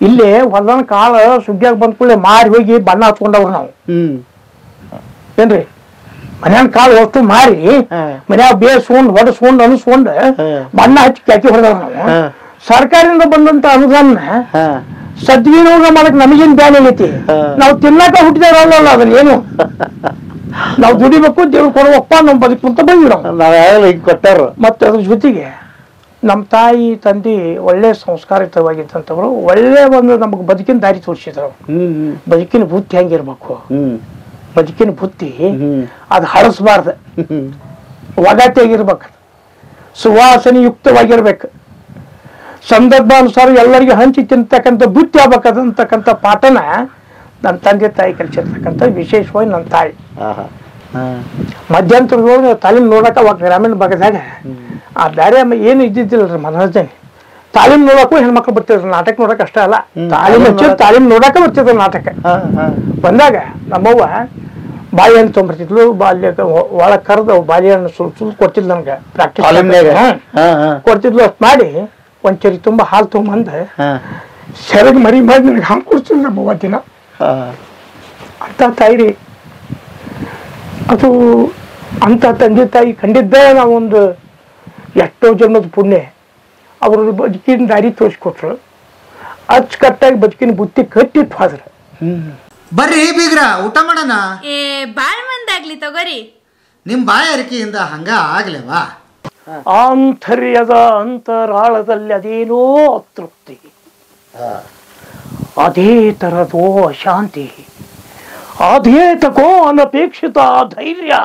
ಇಲ್ಲಿ ಹೊಲನ ಕಾಳು ಸುಗ್ಗಿಯಾಗ ಬಂದ ಕೂಡಲೇ ಮಾರಿ ಹೋಗಿ ಬಣ್ಣ ಹಚ್ಕೊಂಡವ್ರು ನಾವು ಹ್ಮ್ ಏನ್ರಿ ಮನ್ಯಾನ ಕಾಳು ಅಷ್ಟು ಮಾರಿ ಹಾ. ಮನ್ಯಾಗ ಬೇಸ್ಕೊಂಡ್ ಹೊಡಸ್ಕೊಂಡ್ ಅನಿಸ್ಕೊಂಡ್ ಹಾ. ಬಣ್ಣ ಹಚ್ಚಿ ಕ್ಯಾಕಿ ಹೊಡೆದವ್ರು ನಾವು ಹಾ. ಸರ್ಕಾರದಿಂದ ಬಂದಂತ ಅನುದಾನ ಹಾ ಸದ್ವಿನಿಯೋಗ ಮಾಡಕ್ ನಮಗೇನ್ ಬ್ಯಾನ್ ಆಗೈತಿ ಹಾ. ನಾವು ತಿನ್ನಕ ಹುಟ್ಟಿದಾರಲ್ಲ ಅದನ್ನ ಏನು ನಾವು ದುಡಿಬೇಕು ದೇವ್ರು ಕೊಡುವಪ್ಪ ನಮ್ ಬದುಕು ಅಂತ ಬಂದ್ವಿ ನಾವು ನಾವ್ಯಾಗಲೂ ಹಿಂಗ್ ಕೊಟ್ಟಾರ ಮತ್ತೆ ಅದ್ರ ಜೊತೆಗೆ ನಮ್ಮ ತಾಯಿ ತಂದೆ ಒಳ್ಳೆ ಸಂಸ್ಕಾರಿತವಾಗಿದ್ದಂಥವ್ರು ಒಳ್ಳೆ ಒಂದು ನಮಗೆ ಬದುಕಿನ ದಾರಿ ತೋರಿಸಿದ್ರು ಹ್ಮ್ ಹ್ಮ್ ಬದುಕಿನ ಬುತ್ತಿ ಹೆಂಗಿರ್ಬೇಕು ಹ್ಮ್ ಬದುಕಿನ ಬುತ್ತಿ ಹ್ಮ್ ಅದು ಹಳಸ್ಬಾರ್ದು ಹ್ಮ್ ಒಗಟೆಗಿರ್ಬೇಕು ಸುವಾಸನೆ ಯುಕ್ತವಾಗಿರ್ಬೇಕು ಸಂದರ್ಭಾನುಸಾರ ಎಲ್ಲರಿಗೆ ಹಂಚಿ ತಿಂತಕ್ಕಂಥ ಬುತ್ತಿ ಆಗ್ಬೇಕಂತಕ್ಕಂಥ ಪಾಠನ ನನ್ನ ತಂದೆ ತಾಯಿ ಕಲಿಸಿರ್ತಕ್ಕಂಥ ವಿಶೇಷವಾಗಿ ನನ್ನ ತಾಯಿ ಆಹಾ ಹಾ ಮಧ್ಯಂತರದೊಳಗೆ ತಾಲೀಮ್ ನೋಡಕ ಅವಾಗ ಗ್ರಾಮೀಣ ಭಾಗದಾಗ ಆ ಬ್ಯಾರೆ ಅಮ್ಮ ಏನು ಇದ್ದಿದ್ದಿಲ್ಲರಿ ಮನೋರಂಜನೆ ತಾಲೀಮ್ ನೋಡಕ್ಕೂ ಹೆಣ್ಮಕ್ಳು ಬರ್ತಿದ್ರು ನಾಟಕ ನೋಡಕ್ ಅಷ್ಟೇ ಅಲ್ಲ ಹ್ಮ್. ತಾಲೀಮ್ ಹಚ್ಚಿ ತಾಲೀಮ್ ನೋಡಕ ಬರ್ತಿದ್ರು ನಾಟಕ ಹಾ ಹಾ ಬಂದಾಗ ನಮ್ಮವ್ವ ಬಾಳೆಹಣ್ಣು ತೊಗೊಂಬರ್ತಿದ್ಲು ಬಾಲ್ಯ ಒಳಗೆ ಕರೆದು ಬಾಳೆಹಣ್ಣು ಸುಲ್ ಸುಲ್ ಕೊಡ್ತಿದ್ಲು ನನಗೆ ಕಾಲಮ್ನ್ಯಾಗ ಪ್ರಾಕ್ಟೀಸ್ ಹಾ ಹಾ ಕೊಡ್ತಿದ್ಲು ಅಷ್ಟು ಮಾಡಿ ಒಂದ್ ಚರಿ ತುಂಬ ಹಾಲು ತೊಗೊಂಬಂದು ಹಾ ಸೆರಗ್ ಮರಿ ಮಾಡಿ ನನಗೆ ಹಾಲು ಕೊಡ್ತಿದ್ಲು ನಮ್ಮವ್ವ ದಿನ ಹಾ ಅಂತ ತಾಯಿ ರೀ ಅದು ಅಂತ ತಂದೆ ತಾಯಿ ಕಂಡಿದ್ದ ನಾವೊಂದು ಎಷ್ಟೋ ಜನ್ಮದ ಪುಣ್ಯ ಅವರು ಬದುಕಿನ ದಾರಿ ತೋರಿಸ್ಕೊಟ್ರು ಅಚ್ಚುಕಟ್ಟಾಗಿ ಬದುಕಿನ ಬುತ್ತಿ ಕಟ್ಟಿಟ್ಟು ಹೋದ್ರು ಹ್ಮ್ ಬರ್ರಿ ಬೀಗ್ರ ಊಟ ಮಾಡೋಣ ಏ ಬಾಳ್ ಮಂದಾಗ್ಲಿ ತಗೋರಿ ನಿಮ್ ಬಾಯ ಅರಿಕೆಯಿಂದ ಹಂಗ ಆಗ್ಲೇವಾ ಆಂತರ್ಯದ ಅಂತರಾಳದಲ್ಲಿ ಅದೇನೋ ಅತೃಪ್ತಿ ಅದೇ ತರದೋ ಅಶಾಂತಿ ಅದೇ ತಕೋ ಅನಪೇಕ್ಷಿತ ಧೈರ್ಯ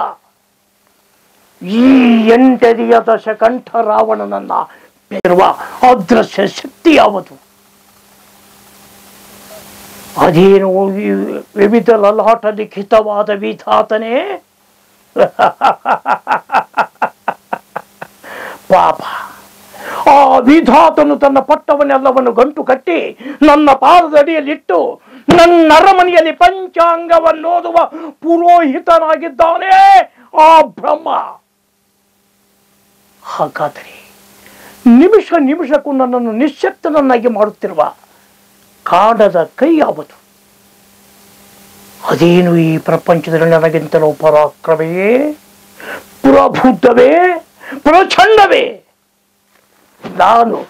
ಈ ಎಂಟನೆಯ ದಶಕಂಠ ರಾವಣನನ್ನ ಬೆರುವ ಅದೃಶ್ಯ ಶಕ್ತಿ ಯಾವುದು ಅದೇನು ಈ ವಿವಿಧ ಲಲಾಟ ಲಿಖಿತವಾದ ವಿಧಾತನೇ ಪಾಪ ಆ ವಿಧಾತನು ತನ್ನ ಪಟ್ಟವನ್ನೆಲ್ಲವನ್ನು ಗಂಟು ಕಟ್ಟಿ ನನ್ನ ಪಾದದಡಿಯಲ್ಲಿಟ್ಟು ನನ್ನ ಅರಮನೆಯಲ್ಲಿ ಪಂಚಾಂಗವನ್ನು ಓದುವ ಪುರೋಹಿತನಾಗಿದ್ದಾನೆ ಆ ಬ್ರಹ್ಮ ಹಾಗಾದರೆ ನಿಮಿಷ ನಿಮಿಷಕ್ಕೂ ನನ್ನನ್ನು ನಿಶ್ಶಕ್ತನನ್ನಾಗಿ ಮಾಡುತ್ತಿರುವ ಕಾಡದ ಕೈ ಯಾವುದು ಅದೇನು ಈ ಪ್ರಪಂಚದಲ್ಲಿ ನನಗಿಂತಲೂ ಪರಾಕ್ರಮೆಯೇ ಪ್ರಬುದ್ಧವೇ ಪ್ರಚಂಡವೇ ನಾನು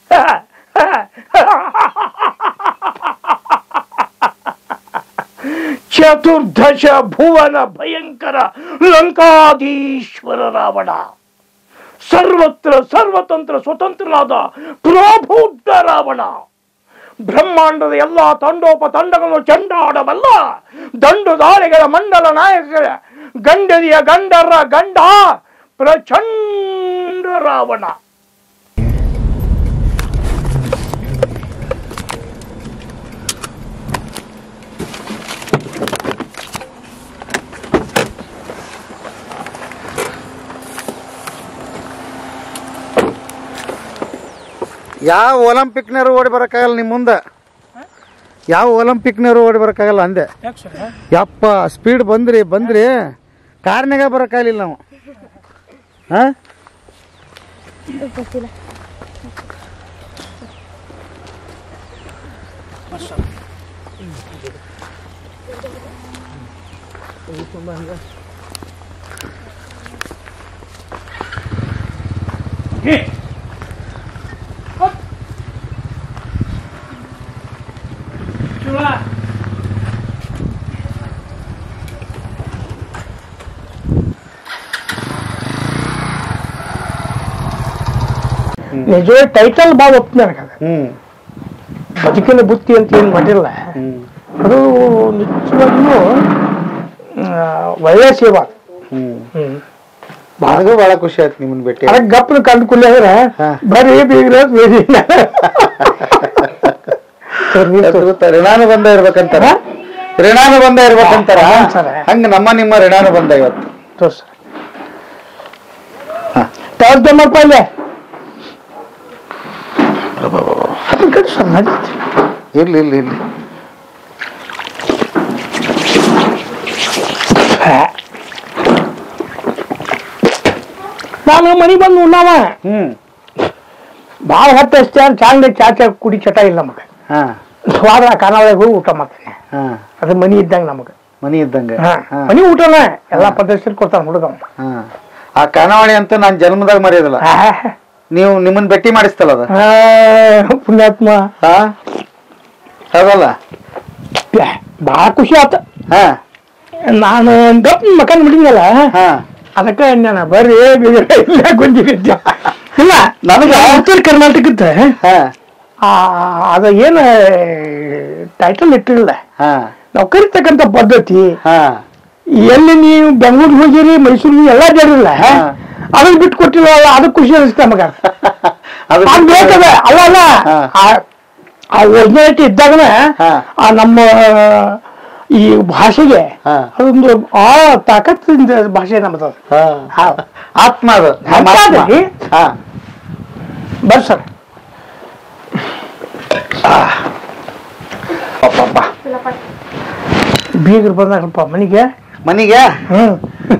ಚತುರ್ದಶ ಭುವನ ಭಯಂಕರ ಲಂಕಾಧೀಶ್ವರ ರಾವಣ ಸರ್ವತ್ರ ಸರ್ವತಂತ್ರ ಸ್ವತಂತ್ರನಾದ ಪ್ರಬುದ್ಧ ರಾವಣ ಬ್ರಹ್ಮಾಂಡದ ಎಲ್ಲ ತಂಡೋಪತಂಡಗಳನ್ನು ಚಂಡಾಡಬಲ್ಲ ದಂಡು ದಾಳಿಗಳ ಮಂಡಲ ನಾಯಕರ ಗಂಡದಿಯ ಗಂಡರ ಗಂಡ ಪ್ರಚಂಡ ರಾವಣ ಯಾವ ಒಲಿಂಪಿಕ್ನವರು ಓಡಿ ಬರೋಕ್ಕಾಗಲ್ಲ ನಿಮ್ಮ ಮುಂದೆ ಯಾವ ಒಲಿಂಪಿಕ್ನವರು ಓಡಿ ಬರೋಕ್ಕಾಗಲ್ಲ ಅಂದೆ ಯಪ್ಪ ಸ್ಪೀಡ್ ಬಂದ್ರಿ ಬಂದ್ರಿ ಕಾರ್ನಾಗ ಬರೋಕ್ಕಾಗಲಿಲ್ಲ ನಾವು ಹಾ ನಿಜವೇ ಟೈಟಲ್ ಭಾಳ ಒಪ್ಪ ನನಗದ ಹ್ಮ್ ಬದುಕಿನ ಬುತ್ತಿ ಅಂತ ಏನು ಮಾಡಿಲ್ಲ ಹ್ಮ್ ಅದು ನಿಜವಾಗಿಯೂ ಆ, ಒಳ್ಳೆ ಸೇವಾ ಹ್ಮ್ ಹ್ಮ್ ನನಗೂ ಬಹಳ ಖುಷಿ ಆಯ್ತು ನಿಮ್ಮನ್ನ ಭೇಟಿ ಆಗಿ. ಅದಕ್ಕೆ ಗಪ್ಪನ ಕಂಡು ಕುಲ್ಲಿ ಅಂದ್ರೆ ಹಾ. ಬರೀ ಬೀಗ್ರ ಬೇರೆ ಅದು ಗೊತ್ತಾ, ಋಣಾನು ಬಂದ ಇರ್ಬೇಕಂತಾರ ಹಾ? ಋಣಾನು ಬಂದ ಇರ್ಬೇಕಂತಾರ ಹಾ, ಸರಿ. ಹಂಗ ನಮ್ಮ ನಿಮ್ಮ ಋಣಾನು ಬಂದ ಇವತ್ತು ತೋರ್ಸ ಹಾ. ತೋರ್ಸ್ ಮಾಡಪ್ಪ ಇಲ್ಲೇ ಅದನ್ನ ಕಡೆ ಸರ್ ನಡೀತಿ ಇರ್ಲಿ ಇರ್ಲಿ ಇರ್ಲಿ ನಾನು ಮನಿ ಬಂದು ಉಣ್ಣಾವ ಹ್ಮ್ ಭಾಳ ಹೊಟ್ಟೆ ಅಷ್ಟೇ ಚಾಂಗ್ ಚಾ ಚಾ ಕುಡಿ ಚಟ ಇಲ್ಲ ನಮಗೆ ಹಾ ಹೋದ್ರ ಖಾನಾವಳಿಗೆ ಹೋಗಿ ಊಟ ಮಾಡ್ತೇನೆ ಹಾ ಅದು ಮನಿ ಇದ್ದಂಗೆ ನಮಗೆ ಮನಿ ಇದ್ದಂಗ ಹಾ ಹಾ ಮನಿ ಊಟನ ಎಲ್ಲಾ ಪದ್ಧತಿ ಕೊಡ್ತಾನ ಹುಡುಗ ಹಾ ಆ ಖಾನಾವಳಿ ಅಂತ ನಾನ್ ಜನ್ಮದಾಗ ಮರೆಯೋದಿಲ್ಲ ನೀವು ನಿಮ್ಮನ್ನ ಭೇಟಿ ಮಾಡಿಸ್ತಲ್ಲ ಅದ ಪುಣ್ಯಾತ್ಮ ಹಾ ಹೌದಲ್ಲ ಭಾಳ ಖುಷಿ ಆತ ಹಾ ನಾನು ಗಪ್ ಮಕನ್ ಬಿಡಿದ್ನಲ್ಲ ಹಾ ಅದಕ್ಕೆ ನಾನು ಬರ್ರಿ ಬೀಗ್ರೆ, ಇಲ್ಲೇ ಕುಂತಿದ್ದೆ ಇಲ್ಲ ನನಗ ಉತ್ತರ ಕರ್ನಾಟಕದ ಹಾ ಆ, ಅದು ಏನು ಟೈಟಲ್ ಇಟ್ಟಿರಲಿಲ್ಲ ಹಾ ನಾವು ಕರಿತಕ್ಕಂಥ ಪದ್ಧತಿ ಹಾ ಎಲ್ಲಿ ನೀವು ಬೆಂಗಳೂರಿಗೆ ಹೋಗಿರಿ ಮೈಸೂರಿಗೆ ಎಲ್ಲ ಜರಿಲ್ಲ ಹಾ. ಅದನ್ನ ಬಿಟ್ಟು ಕೊಟ್ಟಿಲ್ಲ ಅದಕ್ಕೆ ಖುಷಿ ಅನಿಸ್ತ ನಮಗ ಅದು ಅದು ಬೇಕದ ಅಲ್ಲ ಅಲ್ಲ ಹಾ. ಆ- ಆ ಒರಿಜಿನಾಲಿಟಿ ಇದ್ದಾಗನ ಹಾ. ಆ ನಮ್ಮ ಈ ಭಾಷೆಗೆ ಹಾ. ಅದೊಂದು ಆ ತಾಕತ್ತಿಂದ ಭಾಷೆ ನಮ್ಮದು ಹಾ. ಹಾ. ಆತ್ಮ ಅದು ನಮ್ಮ ಆತ್ಮ ಆತ್ಮ. ಅದರಿ? ಹಾ ಬರ್ರಿ ಸರ್ ಪಾಪ ಬೀಗರು ಬಂದಾರಪ್ಪ ಮನೆಗೆ ಮನಿಗೆ ಹ್ಮ್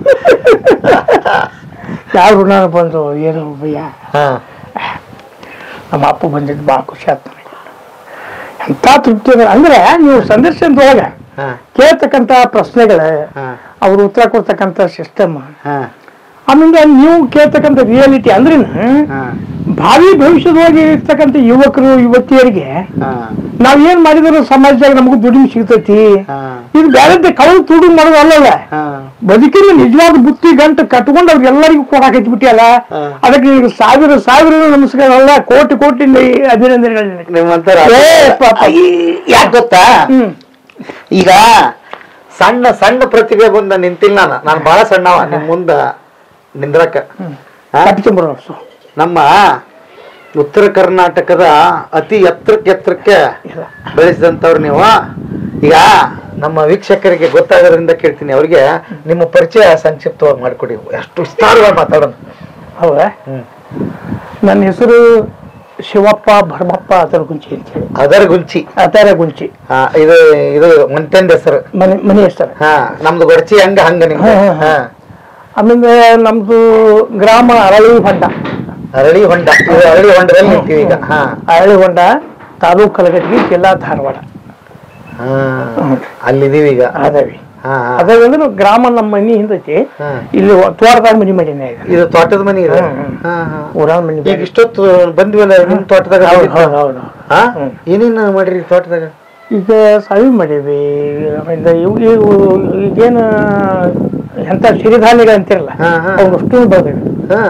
ಯಾವ ಋಣ ಬಂದು ಏನು ಭಯ್ಯ ಹಾ ನಮ್ಮ ಅಪ್ಪ ಬಂದಿದ್ದು ಭಾಳ ಖುಷಿ ಆಯ್ತು ನನಗೆ ಎಂಥ ತೃಪ್ತಿ ಅದ ಅಂದ್ರೆ ನೀವು ಸಂದರ್ಶನದೊಳಗೆ ಹಾ ಕೇಳ್ತಕ್ಕಂಥ ಪ್ರಶ್ನೆಗಳು ಹಾ ಅವ್ರು ಉತ್ತರ ಕೊಡ್ತಕ್ಕಂಥ ಸಿಸ್ಟಮ್ ಹಾ ಆಮೇಲೆ ನೀವು ಕೇಳ್ತಕ್ಕಂಥ ರಿಯಾಲಿಟಿ ಅಂದ್ರೆ ಹಾ ಭಾವಿ ಭವಿಷ್ಯದೊಳಗೆ ಇರ್ತಕ್ಕಂಥ ಯುವಕರು ಯುವತಿಯರಿಗೆ ಹಾ ನಾವ್ ಏನ್ ಮಾಡಿದ್ರು ಸಮಾಜದಾಗ ನಮಗೂ ದುಡಿಮೆ ಸಿಗ್ತೈತಿ ಹಾ ಇದು ಬೇರೆ ಕವಲು ತುಡು ಮಾಡೋದು ಅಲ್ಲಲ್ಲ ಹಾ ಬದುಕಿನ ನಿಜವಾದ ಬುತ್ತಿ ಗಂಟು ಕಟ್ಕೊಂಡು ಅವ್ರಿಗೆಲ್ಲರಿಗೂ ಕೊಡಾಕೈತಿ ಬಿಟ್ಟಿಯಲ್ಲ ಹಾ. ಅದಕ್ಕೆ ನಿನಗೆ ಸಾವಿರ ಸಾವಿರ ನಮಸ್ಕಾರಲ್ಲ ಕೋಟಿ ಕೋಟಿ ನಿ- ಅಭಿನಂದನೆಗಳು ನಿನಗೆ. ನಿಮ್ಮಂತರ ಏ ಪಾಪ. ಯಾಕೆ ಗೊತ್ತಾ ಹ್ಮ್ ಈಗ ಸಣ್ಣ ಸಣ್ಣ ಪ್ರತಿಭೆ ಬಂದ ನಿಂತಿಲ್ಲ ನಾನು ನಾನು ಬಹಳ ಸಣ್ಣವ ನಿಮ್ ಮುಂದ ನಿಂದ್ರಕ ಹಾ? ಕಟ್ಕೊಂಬರೋ ನಮ್ಮ ಉತ್ತರ ಕರ್ನಾಟಕದ ಅತಿ ಎತ್ತರಕ್ಕೆ ಎತ್ತರಕ್ಕೆ ಇಲ್ಲ. ಬೆಳೆಸಿದಂಥವ್ರು ನೀವು ಈಗ ನಮ್ಮ ವೀಕ್ಷಕರಿಗೆ ಗೊತ್ತಾಗೋದ್ರಿಂದ ಕೇಳ್ತೀನಿ ಅವ್ರಿಗೆ ನಿಮ್ಮ ಪರಿಚಯ ಸಂಕ್ಷಿಪ್ತವಾಗಿ ಮಾಡಿಕೊಡಿ ಎಷ್ಟು ವಿಸ್ತಾರವಾಗಿ ಮಾತಾಡೋಣ ಹೌದಾ ಹ್ಮ್. ನನ್ನ ಹೆಸರು ಶಿವಪ್ಪ ಭರಮಪ್ಪ ಅದರ ಗುಂಚಿ ಅಂತೇಳಿ ಅದರ ಗುಂಚಿ ಅತರ ಗುಂಚಿ ಹಾ ಇದು ಇದು ಮಂತ್ಯಂದ ಹೆಸರು ಮನೆ ಮನೆ ಹೆಸರು ಹಾ ನಮ್ದು ಗೊಡಚಿ ಹಂಗ ಹಂಗ ನಿಮ್ದು ಹಾ, ಹಾ, ಹಾ. ಹಾ ಆಮೇಲೆ ನಮ್ದು ಗ್ರಾಮ ಅರಳಿ ಹೊಂಡ ಅರಳಿ ಹೊಂಡ ಇದು ಅರಳಿ ಹೊಂಡದಲ್ಲಿ ನಿಂತೀವಿ ಈಗ ಹಾ ಅರಳಿ ಹೊಂಡ ತಾಲೂಕು ಕಲಗಟ್ಟಿಗೆ ಜಿಲ್ಲಾ ಧಾರವಾಡ ಹಾ ಅಲ್ಲಿದೀವಿ ಈಗ ಅದಾವಿ ಹಾ ಹಾ ಅದಂದ್ರೆ ಗ್ರಾಮ ನಮ್ಮ ಮನಿ ಹಿಂದೈತಿ ಹಾ. ಇಲ್ಲಿ ತೋಟದಾಗ ಮನಿ ಮಾಡೀನಿ ಈಗ ಇದು ತೋಟದ ಮನಿ ಇದೆ ಹ್ಮ್, ಹ್ಮ್. ಹಾ ಹಾ ಊರಾಗ ಮನಿ ಈಗ ಇಷ್ಟೊತ್ತು ಬಂದ್ವಲ್ಲ ನಿಮ್ ತೋಟದಾಗ ಹೌದು ಬಂದಿದ್ದು? ಹೌದು ಹೌದು ಹಾ ಹ್ಮ್. ಏನೇನು ಮಾಡ್ರಿ ತೋಟದಾಗ ಈಗ ಸಾವಿ ಮಾಡೀವಿ ಆಮೇಲೆ ಇವು ಇವು ಈಗೇನು ಎಂಥ ಸಿರಿಧಾನ್ಯಗಳು ಅಂತಿರಲ್ಲ ಹಾ, ಹಾ. ಅವಷ್ಟು ಬೆಳೆದಿವಿ ಹಾ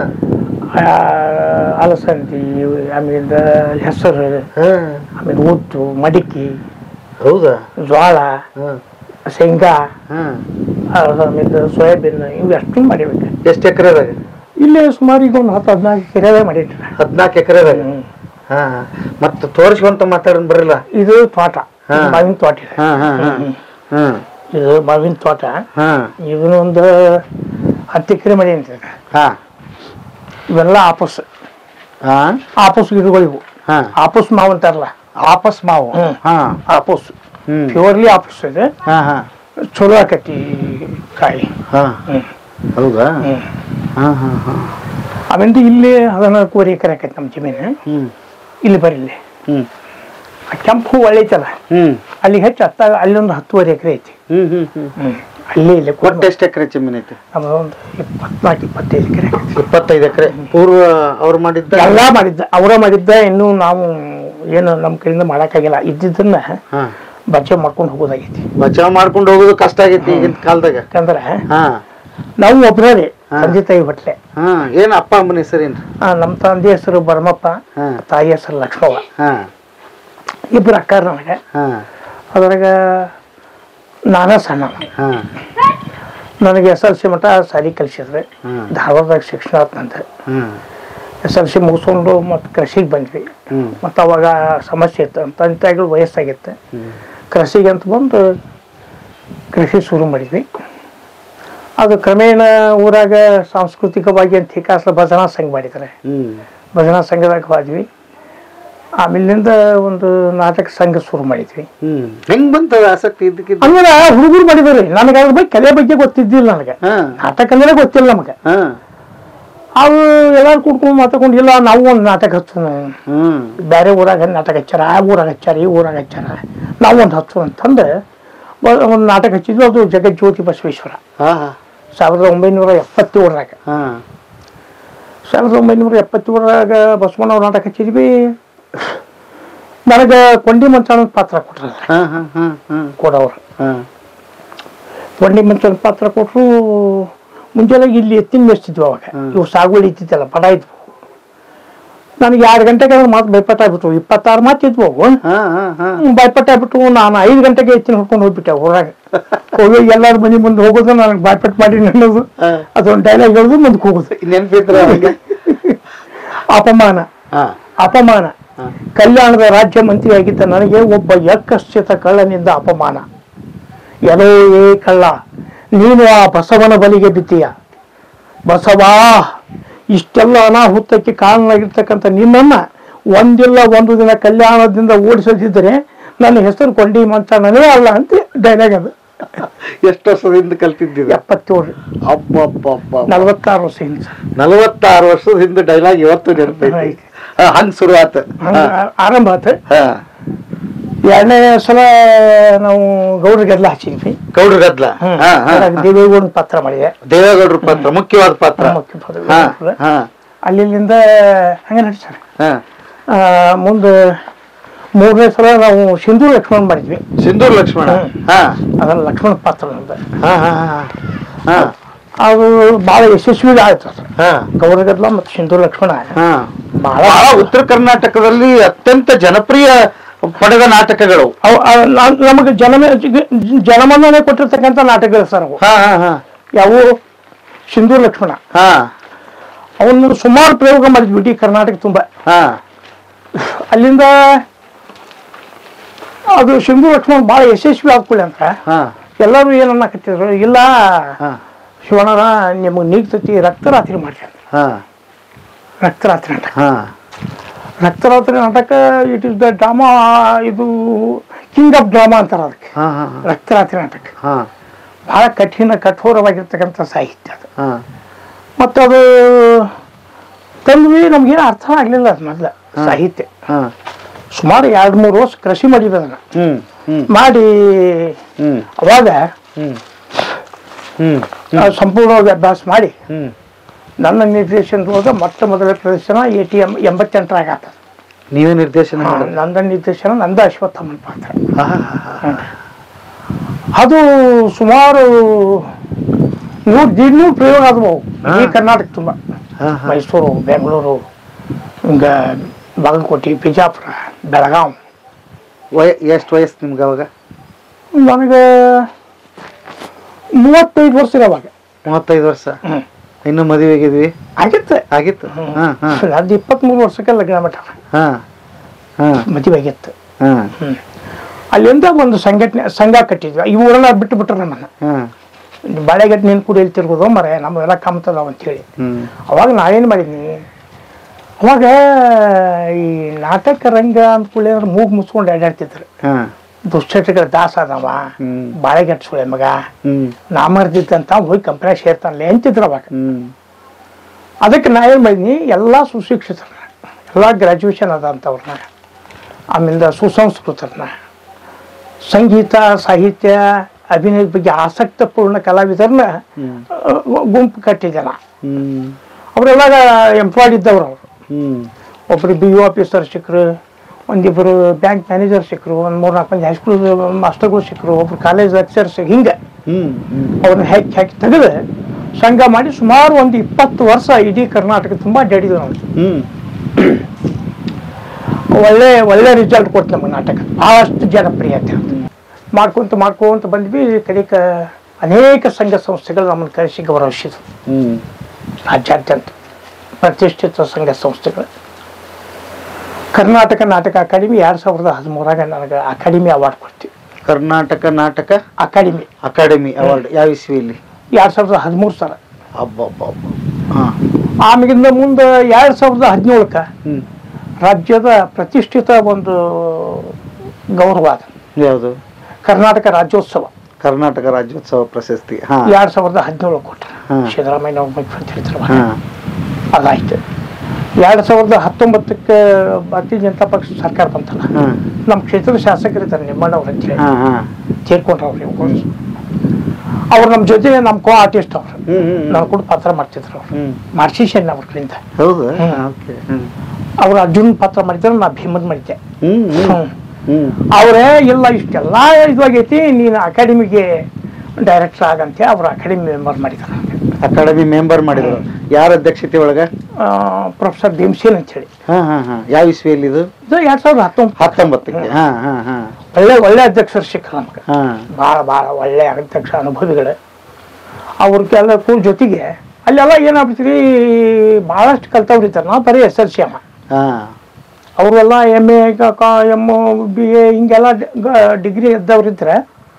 ಅಲಸಂದಿ ಆಮೇಲಿಂದ ಹೆಸರು ಹಾ ಆಮೇಲೆ ಉದ್ದು ಮಡಿಕೆ ಹೌದಾ ಜೋಳ ಹಾ ಶೇಂಗಾ ಹಾ ಆಮೇಲೆ ಸೋಯಾಬೀನ್ ಇವು ಅಷ್ಟು ಮಾಡಿಬೇಕು ಎಷ್ಟು ಎಕರೆದಾಗ ಇಲ್ಲೇ ಸುಮಾರು ಈಗ ಒಂದು ಹತ್ತು ಹದಿನಾಲ್ಕು ಕೆರೆ ಮಾಡಿಟ್ರೆ ಹದ್ನಾಲ್ಕು ಎಕರೆದಾಗ ಹಾ ಹಾ. ಮತ್ತೆ ತೋರಿಸ್ಕೊಂತ ಮಾತಾಡೋಣ ಬರಲ್ಲ ಇದು ತೋಟ ಹಾ. ಮಾವಿನ ತೋಟ ಇದೆ ಹಾ ಹಾ ಹಾ ಹಾ ಇದು ಮಾವಿನ ತೋಟ ಹಾ ಇದನ್ನ ಒಂದು ಹತ್ತು ಎಕರೆ ಮಾಡಿ ಅಂತ ಹಾ ಇವೆಲ್ಲ ಆಪಸ್ ಹಾ ಆಪಸ್ ಗಿಡಗಳು ಇವು ಹಾ ಆಪಸ್ ಮಾವು ಅಂತಾರಲ್ಲ ವಾಪಸ್ ಮಾವು ಹ್ಮ್. ಹಾ ಆಪಸ್ ಹ್ಮ್ ಪ್ಯೂರ್ಲಿ ಆಪಸ್ ಇದೆ ಹಾ ಹಾ ಚಲೋ ಆಕತಿ ಕಾಯಿ ಹಾ ಹ್ಮ್. ಹೌದಾ ಹ್ಮ್. ಹಾ ಹಾ ಹಾ ಆಮೇಲೆ ಇಲ್ಲಿ ಹದಿನಾಲ್ಕೂವರೆ ಎಕರೆ ಆಕೈತಿ ನಮ್ಮ ಜಮೀನು ಹ್ಮ್ ಇಲ್ಲಿ ಬರ್ರಿ ಇಲ್ಲಿ ಹ್ಮ್ ಆ ಕೆಂಪು ಹೂ ಒಳ್ಳೈತಲ್ಲ ಹ್ಮ್ ಅಲ್ಲಿ ಹೆಚ್ಚು ಹತ್ತ ಅಲ್ಲೊಂದು ಹತ್ತುವರೆ ಎಕರೆ ಐತಿ ಹ್ಮ್ ಹ್ಮ್ ಹ್ಮ್ ಹ್ಮ್ ಅಲ್ಲಿ ಇಲ್ಲಿ ಒಟ್ಟು ಎಷ್ಟು ಎಕರೆ ಜಮೀನ್ ಐತೆ ನಮ್ಮದೊಂದು ಇಪ್ಪತ್ನಾಲ್ಕು ಇಪ್ಪತ್ತೈದು ಎಕರೆ ಇಪ್ಪತ್ತೈದು ಎಕರೆ ಪೂರ್ವ ಅವ್ರು ಮಾಡಿದ್ದ ಎಲ್ಲ ಮಾಡಿದ್ದ ಅವರ ಮಾಡಿದ್ದ ಇನ್ನೂ ನಾವು ಏನು ನಮ್ಮ ಕೈಯಿಂದ ಮಾಡೋಕ್ಕಾಗಿಲ್ಲ ಇದ್ದಿದ್ದನ್ನ ಹಾ ಬಚಾವ್ ಮಾಡ್ಕೊಂಡು ಹೋಗೋದಾಗೈತಿ ಬಚಾವ್ ಮಾಡ್ಕೊಂಡು ಹೋಗೋದು ಕಷ್ಟ ಆಗೈತಿ ಈಗಿನ ಕಾಲದಾಗ ಯಾಕಂದ್ರೆ ಹಾ ನಾವು ಒಬ್ಬರೇ ಹಾ. ತಂದೆ ತಾಯಿ ಹೊಟ್ಲೆ ಹಾ ಏನ್ ಅಪ್ಪ ಅಮ್ಮನ ಹೆಸರೇನ್ರಿ ಆ, ನಮ್ಮ ತಂದೆ ಹೆಸರು ಭರಮಪ್ಪ ಹಾ ತಾಯಿ ಹೆಸರು ಲಕ್ಷ್ಮವ್ವ ಹಾ ಇಬ್ಬರು ಅಕ್ಕಾರ ನನಗೆ ಹಾ ಅದ್ರಾಗ ನಾನೇ ಸಣ್ಣ ಹಾ ನನಗೆ ಎಸ್ ಎಲ್ ಸಿ ಮಟ್ಟ ಸಾಲಿ ಕಲಿಸಿದ್ರೆ ಹ್ಮ್. ಧಾರವಾಡದಾಗ ಶಿಕ್ಷಣ ಆತಂತ ಹ್ಮ್ ಎಸ್ ಎಲ್ ಸಿ ಮುಗಿಸ್ಕೊಂಡು ಮತ್ತು ಕೃಷಿಗೆ ಬಂದ್ವಿ ಹ್ಮ್ ಮತ್ತು ಅವಾಗ ಸಮಸ್ಯೆ ಇತ್ತು ನಮ್ಮ ತಂದೆ ತಾಯಿಗಳು ವಯಸ್ಸಾಗಿತ್ತು ಹ್ಮ್ ಕೃಷಿಗೆ ಅಂತ ಬಂದು ಕೃಷಿ ಶುರು ಮಾಡಿದ್ವಿ ಅದು ಕ್ರಮೇಣ ಊರಾಗ ಸಾಂಸ್ಕೃತಿಕವಾಗಿ ಅಂತ ವಿಕಾಸ ಭಜನಾ ಸಂಘ ಮಾಡಿದ್ದಾರೆ ಹ್ಮ್ ಭಜನಾ ಸಂಘದಾಗ ಹೋದ್ವಿ ಆಮೇಲಿಂದ ಒಂದು ನಾಟಕ ಸಂಘ ಶುರು ಮಾಡಿದ್ವಿ ಹ್ಮ್ ಹೆಂಗ್ ಬಂತ ಆಸಕ್ತಿ ಇದಕ್ಕಿದ್ದ ಅಂದ್ರೆ ಹುಡುಗರು ಮಾಡಿದ್ರಿ ನನಗೆ ಅದ್ರ ಬಗ್ಗೆ ಕಲೆ ಬಗ್ಗೆ ಗೊತ್ತಿದ್ದಿಲ್ಲ ನನಗೆ ಹಾ ನಾಟಕ ಅಂದ್ರೆ ಗೊತ್ತಿಲ್ಲ ನಮಗೆ ಹಾ ಅವು ಎಲ್ಲಾರು ಕುಡ್ಕೊಂಡು ಮಾತಾಡ್ಕೊಂಡು ಇಲ್ಲ ನಾವು ಒಂದು ನಾಟಕ ಹಚ್ಚೋಣ ಹ್ಮ್ ಬೇರೆ ಊರಾಗ ನಾಟಕ ಹಚ್ಚಾರ ಆ ಊರಾಗ ಹಚ್ಚಾರ ಈ ಊರಾಗ ಹಚ್ಚಾರ ನಾವು ಒಂದು ಹಚ್ಚು ಅಂತಂದು ಒಂದು ನಾಟಕ ಹಚ್ಚಿದ್ವಿ ಅದು ಜಗಜ್ಯೋತಿ ಬಸವೇಶ್ವರ ಹಾ ಹಾ ಸಾವಿರದ ಒಂಬೈನೂರ ಎಪ್ಪತ್ತೇಳರಾಗ ಹಾ ಸಾವಿರದ ಒಂಬೈನೂರ ಎಪ್ಪತ್ತೇಳರಾಗ ಬಸವಣ್ಣವ್ರ ನಾಟಕ ಹಚ್ಚಿದ್ವಿ ನನಗೆ ಕೊಂಡಿ ಮಂಚಾನ ಪಾತ್ರ ಕೊಟ್ರು ಹಾ ಹಾ ಹಾ ಹಾ ಕೊಡೋರು ಹಾ ಕೊಂಡಿ ಮಂಚಾನ ಪಾತ್ರ ಕೊಟ್ಟರು ಮುಂಜಾನೆ ಇಲ್ಲಿ ಎತ್ತಿನ ಮೇಯಿಸ್ತಿದ್ವಿ ಅವಾಗ ಇವು ಸಾಗುವಳಿ ಇದ್ದಿದ್ದಲ್ಲ ಪಡ ಇದ್ವು ನನಗೆ ಎರಡು ಗಂಟೆಗೆ ಅಂದ್ರೆ ಮಾತು ಭಯಪಟ್ಟ ಆಗ್ಬಿಟ್ಟು ಇಪ್ಪತ್ತಾರು ಮಾತು ಇದ್ವು ಅವು ಹಾ ಹಾ ಹಾ ಭಯಪಟ್ಟ ಆಗ್ಬಿಟ್ಟು ನಾನು ಐದು ಗಂಟೆಗೆ ಎತ್ತಿನ ಹೊಡ್ಕೊಂಡು ಹೋಗ್ಬಿಟ್ಟೆ ಊರಾಗ ಹೋಗಿ ಎಲ್ಲಾರ ಮನೆ ಮುಂದೆ ಹೋಗೋದು ನನಗೆ ಭಯಪಟ್ಟು ಮಾಡಿ ಅನ್ನೋದು ಹಾ. ಅದೊಂದು ಡೈಲಾಗ್ ಹೇಳೋದು ಮುಂದಕ್ಕೆ ಹೋಗೋದು ನೆನ್ಪಿದ್ರ ಅವ್ರಿಗೆ ಅಪಮಾನ ಹಾ ಅಪಮಾನ ಹಾ. ಕಲ್ಯಾಣದ ರಾಜ್ಯ ಮಂತ್ರಿಯಾಗಿದ್ದ ನನಗೆ ಒಬ್ಬ ಯಕ್ಕಶ್ಚಿತ ಕಳ್ಳನಿಂದ ಅಪಮಾನ ಎಲೋ ಏ ಕಳ್ಳ ನೀನು ಆ ಬಸವನ ಬಲಿಗೆ ಬಿದ್ದೀಯ ಬಸವಾ ಇಷ್ಟೆಲ್ಲ ಅನಾಹುತಕ್ಕೆ ಕಾರಣವಾಗಿರ್ತಕ್ಕಂಥ ನಿನ್ನನ್ನ ಒಂದಿಲ್ಲ ಒಂದು ದಿನ ಕಲ್ಯಾಣದಿಂದ ಓಡಿಸದಿದ್ದರೆ ನನ್ನ ಹೆಸರು ಕೊಂಡಿ ಮಂಚಣ್ಣನೇ ಅಲ್ಲ ಅಂತ ಡೈಲಾಗ್ ಅದು ಎಷ್ಟು ವರ್ಷದಿಂದ ಕಲ್ತಿದ್ದೀವಿ ಎಪ್ಪತ್ತೇಳು ಅಬ್ಬಬ್ಬಬ್ಬ ನಲವತ್ತಾರು ವರ್ಷ ಹಿಂದೆ ಸರ್. ನಲವತ್ತಾರು ವರ್ಷದ ಹಿಂದೆ ಡೈಲಾಗ್ ಇವತ್ತು ನೆನಪೈತಿ ಆಯ್ತು. ಹಾ, ಹಂಗ್ ಶುರುವಾತ ಹಂಗ ಆರಂಭ ಆತು ಹಾ ಎರಡನೇ ಸಲ ನಾವು ಗೌಡ್ರಿಗೆಲ್ಲ ಹಚ್ಚಿದ್ವಿ ಗೌಡ್ರ ಗದ್ಲ ಹಾ ಹಾ ದೇವೇಗೌಡನ ಪತ್ರ ಮಾಡಿದೆ ದೇವೇಗೌಡ್ರ ಪಾತ್ರ ಮುಖ್ಯವಾದ ಪಾತ್ರ ಮುಖ್ಯ ಪದ- ಹಾ ಪದ. ಹಾ ಅಲ್ಲಿಂದ ಹಂಗೆ ನಡ್ಸ್ಯಾರ ಹಾ ಮುಂದೆ ಮೂರನೇ ಸಲ ನಾವು ಸಿಂಧೂರು ಲಕ್ಷ್ಮಣ್ ಮಾಡಿದ್ವಿ ಸಿಂಧೂರ್ ಲಕ್ಷ್ಮಣ ಹ್ಮ್. ಹಾ ಅದನ್ನ ಲಕ್ಷ್ಮಣ ಪಾತ್ರ ಅಂತ ಹಾ ಹಾ ಹಾ ಹಾ ಅದು ಬಹಳ ಯಶಸ್ವಿ ಆಯ್ತು ಅದು ಹಾ ಗೌರಗದ್ಲ ಮತ್ತು ಸಿಂಧೂರು ಲಕ್ಷ್ಮಣ ಹಾ ಬಹಳ ಬಹಳ ಉತ್ತರ ಕರ್ನಾಟಕದಲ್ಲಿ ಅತ್ಯಂತ ಜನಪ್ರಿಯ ಪಡೆದ ನಾಟಕಗಳು ಅವು- ಅವು ನ- ನಮಗೆ ಜನಮ ಜನಮನ್ನಣೆ ಕೊಟ್ಟಿರ್ತಕ್ಕಂಥ ನಾಟಕಗಳು ಸರ್ ಅವು ಹಾ ಹಾ ಹಾ ಯಾವು ಸಿಂಧೂರು ಲಕ್ಷ್ಮಣ ಹಾ ಅವನ್ನ ಸುಮಾರು ಪ್ರಯೋಗ ಮಾಡಿದ್ವಿ ಇಡೀ ಕರ್ನಾಟಕ ತುಂಬ ಹಾ ಅಲ್ಲಿಂದ ಅದು ಸಿಂಧು ಲಕ್ಷ್ಮಣ ಭಾಳ ಯಶಸ್ವಿ ಆಗ್ಕೊಳ್ಳಿ ಅಂತ ಹಾ ಎಲ್ಲರೂ ಏನು ಅನ್ನಕತ್ತಿದ್ರು ಇಲ್ಲ ಹಾ ಶಿವಣ್ಣರ ನಿಮಗೆ ನೀಗ್ತತಿ ರಕ್ತರಾತ್ರಿ ಮಾಡ್ರಿ ಅಂತ ಹಾ ರಕ್ತರಾತ್ರಿ ನಾಟಕ ಹಾ ರಕ್ತರಾತ್ರಿ ನಾಟಕ ಇಟ್ ಇಸ್ ದ ಡ್ರಾಮಾ ಇದು ಕಿಂಗ್ ಆಫ್ ಡ್ರಾಮಾ ಅಂತಾರೆ ಅದಕ್ಕೆ ಹಾ ಹಾ ರಕ್ತರಾತ್ರಿ ನಾಟಕ ಹಾ ಬಹಳ ಕಠಿಣ ಕಠೋರವಾಗಿರ್ತಕ್ಕಂಥ ಸಾಹಿತ್ಯ ಅದು ಹಾ ಮತ್ತು ಅದು ತಂದ್ವಿ ನಮ್ಗೇನು ಅರ್ಥ ಆಗಲಿಲ್ಲ ಅದು ಮೊದಲ ಸಾಹಿತ್ಯ ಹಾ ಸುಮಾರು ಎರಡು ಮೂರು ವರ್ಷ ಕೃಷಿ ಮಾಡಿದ್ವಿ ಅದನ್ನ ಹ್ಮ್ ಹ್ಮ್ ಮಾಡಿ ಹ್ಮ್ ಅವಾಗ ಹ್ಮ್ ಹ್ಮ್ ಆ, ಸಂಪೂರ್ಣವಾಗಿ ಅಭ್ಯಾಸ ಮಾಡಿ ಹ್ಮ್ ನನ್ನ ನಿರ್ದೇಶನದೊಳಗೆ ಮೊಟ್ಟ ಮೊದಲ ಪ್ರದರ್ಶನ ಎ ಟಿ ಎಂ ಎಂಬತ್ತೆಂಟರಾಗ ಆತ ನೀವೇ ನಿರ್ದೇಶನ ಮಾಡಿದ್ರಿ ನಂದ ನಿರ್ದೇಶನ ನಂದ ಅಶ್ವತ್ಥಮ್ಮನ ಪಾತ್ರ ಹಾ ಹಾ ಹಾ ಅದು ಸುಮಾರು ನೂರು ದಿನೂ ಪ್ರಯೋಗ ಆದವು ಈ ಹಾ. ಕರ್ನಾಟಕ ತುಂಬ ಹಾ ಹಾ ಮೈಸೂರು ಬೆಂಗಳೂರು ಹಿಂಗ ಬಾಗಲಕೋಟೆ ಬಿಜಾಪುರ ಬೆಳಗಾವ್ ವಯ ಎಷ್ಟು ವಯಸ್ಸು ನಿಮ್ಗೆ ಅವಾಗ ನನಗೆ ಮೂವತ್ತೈದು ವರ್ಷ ಇದೆ ಅವಾಗ ಮೂವತ್ತೈದು ವರ್ಷ ಹ್ಮ್. ಇನ್ನು ಮದುವೆಗಿದ್ವಿ ಆಗಿತ್ತು ಆಗಿತ್ತು ಹಾ ಹಾ ಅದು ಇಪ್ಪತ್ತ್ಮೂರು ವರ್ಷಕ್ಕೆ ಲಗ್ನ ಮಟ್ಟ ಹಾ ಹಾ ಮದುವೆ ಆಗಿತ್ತು ಹಾ ಅಲ್ಲಿಂದ ಒಂದು ಸಂಘಟನೆ ಸಂಘ ಕಟ್ಟಿದ್ವಿ ಈ ಊರೆಲ್ಲ ಬಿಟ್ಟು ಬಿಟ್ರು ನಮ್ಮನ್ನು ಹಾ ಬಾಳೆಗಟ್ಟು ನೀನು ಕೂಡ ಇಲ್ಲಿ ತಿರ್ಗೋದು ಮರೆ ನಮ್ಮೆಲ್ಲ ಕಮ್ತದಾವ ಅಂತೇಳಿ ಹ್ಮ್ ಅವಾಗ ನಾವೇನು ಮಾಡಿದ್ನಿ ಅವಾಗ ಈ ನಾಟಕ ರಂಗ ಅಂದ್ಕೂಡಲೇ ಅಂದ್ರೆ ಮೂಗು ಮುಚ್ಕೊಂಡು ಅಡ್ಡಾಡ್ತಿದ್ರು ಹಾ ದುಶ್ಚಟಗಳ ದಾಸ ಅದಾವ ಹ್ಮ್. ಬಾಳೆಗಟ್ಟು ಸುಳೆ ಮಗ ಹ್ಮ್ ನಾ ಮರ್ದಿದ್ದಂತ ಹೋಗಿ ಕಂಪ್ನಿ ಸೇರ್ತಾನಲ್ಲ ಅಂತಿದ್ರು ಅವಾಗ ಹ್ಮ್ ಅದಕ್ಕೆ ನಾ ಏನು ಮಾಡಿದ್ನಿ ಎಲ್ಲ ಸುಶಿಕ್ಷಿತರನ್ನ ಎಲ್ಲ ಗ್ರ್ಯಾಜುಯೇಷನ್ ಅದ ಅಂತವ್ರನ್ನ ಆಮೇಲೆ ಸುಸಂಸ್ಕೃತರನ್ನ ಸಂಗೀತ ಸಾಹಿತ್ಯ ಅಭಿನಯದ ಬಗ್ಗೆ ಆಸಕ್ತಪೂರ್ಣ ಕಲಾವಿದರನ್ನ ಆ, ಗುಂಪು ಕಟ್ಟಿದೆ ನಾ ಹ್ಮ್ ಅವರೆಲ್ಲ ಎಂಪ್ಲಾಯ್ಡ್ ಇದ್ದವ್ರು ಅವರು ಹ್ಮ್ ಒಬ್ರು ಬಿ ಯು ಆಫೀಸರ್ ಸಿಕ್ಕರು ಒಂದಿಬ್ಬರು ಬ್ಯಾಂಕ್ ಮ್ಯಾನೇಜರ್ ಸಿಕ್ಕರು ಒಂದು ಮೂರು ನಾಲ್ಕು ಮಂದಿ ಹೈಸ್ಕೂಲ್ ಮಾಸ್ಟರ್ಗಳು ಸಿಕ್ಕರು ಒಬ್ರು ಕಾಲೇಜ್ ಲೆಕ್ಚರ್ಸ್ ಹಿಂಗೆ ಹ್ಮ್ ಹ್ಮ್ ಅವ್ರನ್ನ ಹಾಕಿ ಹಾಕಿ ತೆಗೆದು ಸಂಘ ಮಾಡಿ ಸುಮಾರು ಒಂದು ಇಪ್ಪತ್ತು ವರ್ಷ ಇಡೀ ಕರ್ನಾಟಕ ತುಂಬ ಅಡ್ಡಾಡಿದ್ವಿ ನಾವು ಹ್ಮ್ ಒಳ್ಳೆ ಒಳ್ಳೆ ರಿಸಲ್ಟ್ ಕೊಡ್ತು ನಮಗೆ ನಾಟಕ ಭಾಳಷ್ಟು ಜನಪ್ರಿಯತೆ ಅಂತ ಮಾಡ್ಕೊಂತ ಮಾಡ್ಕೊಂತ ಬಂದ್ವಿ ಕಡೆಕ ಅನೇಕ ಸಂಘ ಸಂಸ್ಥೆಗಳು ನಮ್ಮನ್ನು ಕರೆಸಿ ಗೌರವಿಸಿದ್ವು ಹ್ಮ್ ರಾಜ್ಯಾದ್ಯಂತ ಪ್ರತಿಷ್ಠಿತ ಸಂಘ ಸಂಸ್ಥೆಗಳು ಕರ್ನಾಟಕ ನಾಟಕ ಅಕಾಡೆಮಿ ಎರಡು ಸಾವಿರದ ಹದಿಮೂರಾಗ ನನಗೆ ಅಕಾಡೆಮಿ ಅವಾರ್ಡ್ ಕೊಡ್ತೀವಿ ಕರ್ನಾಟಕ ನಾಟಕ ಅಕಾಡೆಮಿ ಅಕಾಡೆಮಿ ಅವಾರ್ಡ್ ಯಾವ ಇಸ್ವಿಯಲ್ಲಿ ಎರಡು ಸಾವಿರದ ಹದಿಮೂರು ಸಲ ಅಬ್ಬಬ್ಬಬ್ಬ ಹಾ ಆಮೇಲಿಂದ ಮುಂದೆ ಎರಡು ಸಾವಿರದ ಹದಿನೇಳಕ್ಕೆ ಹ್ಮ್ ರಾಜ್ಯದ ಪ್ರತಿಷ್ಠಿತ ಒಂದು ಗೌರವ ಅದು ಯಾವುದು ಕರ್ನಾಟಕ ರಾಜ್ಯೋತ್ಸವ ಕರ್ನಾಟಕ ರಾಜ್ಯೋತ್ಸವ ಪ್ರಶಸ್ತಿ ಹಾ ಎರಡ್ ಸಾವಿರದ ಹದಿನೇಳು ಕೊಟ್ಟರು ಹಾ. ಸಿದ್ದರಾಮಯ್ಯ ಅವ್ರ ಮುಖ್ಯಮಂತ್ರಿ ಇದ್ರು ಹಾ ಅದಾಯ್ತು ಎರಡು ಸಾವಿರದ ಹತ್ತೊಂಬತ್ತಕ್ಕೆ ಭಾರತೀಯ ಜನತಾ ಪಕ್ಷ ಸರ್ಕಾರ ಬಂತಲ್ಲ ಹಾಂ ನಮ್ಮ ಕ್ಷೇತ್ರದ ಶಾಸಕರಿದ್ದಾರೆ ನಿಮ್ಮಣ್ಣವ್ರು ಅಂತೇಳಿ ಹಾಂ ಹಾಂ ತೀರ್ಕೊಂಡ್ರು ಅವ್ರು ಅವ್ರು ನಮ್ಮ ಜೊತೆ ನಮ್ಮ ಕೋ ಆರ್ಟಿಸ್ಟ್ ಅವ್ರು ಹ್ಮ್ ಹ್ಮ್ ನಾನು ಕೂಡ ಪಾತ್ರ ಮಾಡ್ತಿದ್ರು ಅವ್ರು ಹ್ಮ್ ಮಾರ್ಸಿಷನ್ ಅವ್ರಿಂದ ಹೌದು ಹ್ಮ್. ಓಕೆ ಹ್ಮ್ ಅವ್ರು ಅರ್ಜುನ್ ಪಾತ್ರ ಮಾಡಿದ್ರೆ ನಾ ಭೀಮನ್ ಮಾಡಿದ್ದೆ ಹ್ಮ್ ಹ್ಮ್ ಹ್ಮ್. ಹ್ಮ್ ಅವರೇ ಇಲ್ಲ ಇಷ್ಟೆಲ್ಲ ಇದಾಗೈತಿ ನೀನು ಅಕಾಡೆಮಿಗೆ ಡೈರೆಕ್ಟರ್ ಆಗಂತೆ ಅವ್ರು ಅಕಾಡೆಮಿ ಮೆಂಬರ್ ಮಾಡಿದ್ರು ಅಕಾಡೆಮಿ ಮೆಂಬರ್ ಮಾಡಿದ್ರು ಯಾರ ಅಧ್ಯಕ್ಷತೆ ಒಳಗ ಪ್ರೊಫೆಸರ್ ಭೀಮಸೇನ್ ಅಂತೇಳಿ ಹಾ ಹಾ ಹಾ ಯಾವ ಇಸ್ವಿಯಲ್ಲಿ ಇದು ಇದು ಎರಡ್ ಸಾವಿರದ ಹತ್ತೊಂಬತ್ತು ಹತ್ತೊಂಬತ್ತಕ್ಕೆ ಹಾ ಹಾ ಹಾ ಒಳ್ಳೆ ಒಳ್ಳೆ ಅಧ್ಯಕ್ಷರು ಸಿಕ್ಕರು ನಮ್ಗೆ ಹಾ ಭಾಳ ಭಾಳ ಒಳ್ಳೆ ಅಧ್ಯಕ್ಷ ಅನುಭವಿಗಳು ಅವ್ರಿಗೆಲ್ಲ ಕೂಡ ಜೊತೆಗೆ ಅಲ್ಲೆಲ್ಲ ಏನಾಗ್ಬಿಡ್ತೀರಿ ಭಾಳಷ್ಟು ಕಲ್ತವ್ರು ಇರ್ತಾರೆ ನಾವು ಬರೀ ಎಸ್ ಎಲ್ ಸಿ ಅಮ್ಮ ಹಾ ಅವರೆಲ್ಲ M A M B A ಹಿಂಗೆಲ್ಲ ಡಿಗ್ರಿ ಇದ್ದವ್ರು ಇದ್ರೆ